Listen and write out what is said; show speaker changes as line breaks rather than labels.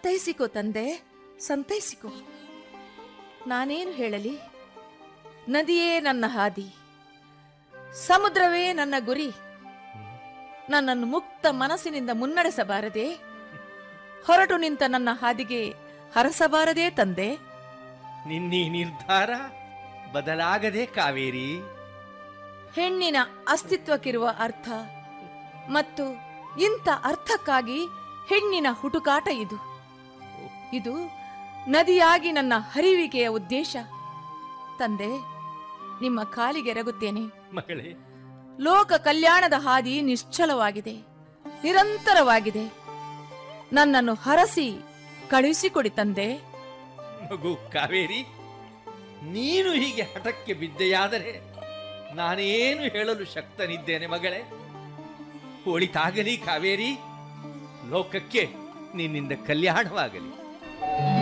ಸಂತೈಸಿಕೋ ತಂದೆ ಸಂತೈಸಿಕೋ ನಾನೇನು ಹೇಳಲಿ ನದಿಯೇ ನನ್ನ ಹಾದಿ ಸಮುದ್ರವೇ ನನ್ನ ಗುರಿ ನನ್ನನ್ನು ಮುಕ್ತ ಮನಸ್ಸಿನಿಂದ ಮುನ್ನಡೆಸಬಾರದೆ ಹೊರಟು ನಿಂತ ನನ್ನ ಹಾದಿಗೆ ಹರಸಬಾರದೇ ತಂದೆ
ನಿನ್ನೀ ನಿರ್ಧಾರ ಬದಲಾಗದೆ ಕಾವೇರಿ
ಹೆಣ್ಣಿನ ಅಸ್ತಿತ್ವಕ್ಕಿರುವ ಅರ್ಥ ಮತ್ತು ಇಂಥ ಅರ್ಥಕ್ಕಾಗಿ ಹೆಣ್ಣಿನ ಹುಟುಕಾಟ ಇದು ಇದು ನದಿಯಾಗಿ ನನ್ನ ಹರಿವಿಕೆಯ ಉದ್ದೇಶ ತಂದೆ ನಿಮ್ಮ ಕಾಲಿಗೆ ಎರಗುತ್ತೇನೆ
ಮಗಳೇ
ಲೋಕ ಕಲ್ಯಾಣದ ಹಾದಿ ನಿಶ್ಚಲವಾಗಿದೆ ನಿರಂತರವಾಗಿದೆ ನನ್ನನ್ನು ಹರಸಿ ಕಳುಹಿಸಿಕೊಡಿ ತಂದೆ
ಮಗು ಕಾವೇರಿ ನೀನು ಹೀಗೆ ಹಠಕ್ಕೆ ಬಿದ್ದೆಯಾದರೆ ನಾನೇನು ಹೇಳಲು ಶಕ್ತನಿದ್ದೇನೆ ಮಗಳೇ ಒಳಿತಾಗಲಿ ಕಾವೇರಿ ಲೋಕಕ್ಕೆ ನಿನ್ನಿಂದ ಕಲ್ಯಾಣವಾಗಲಿ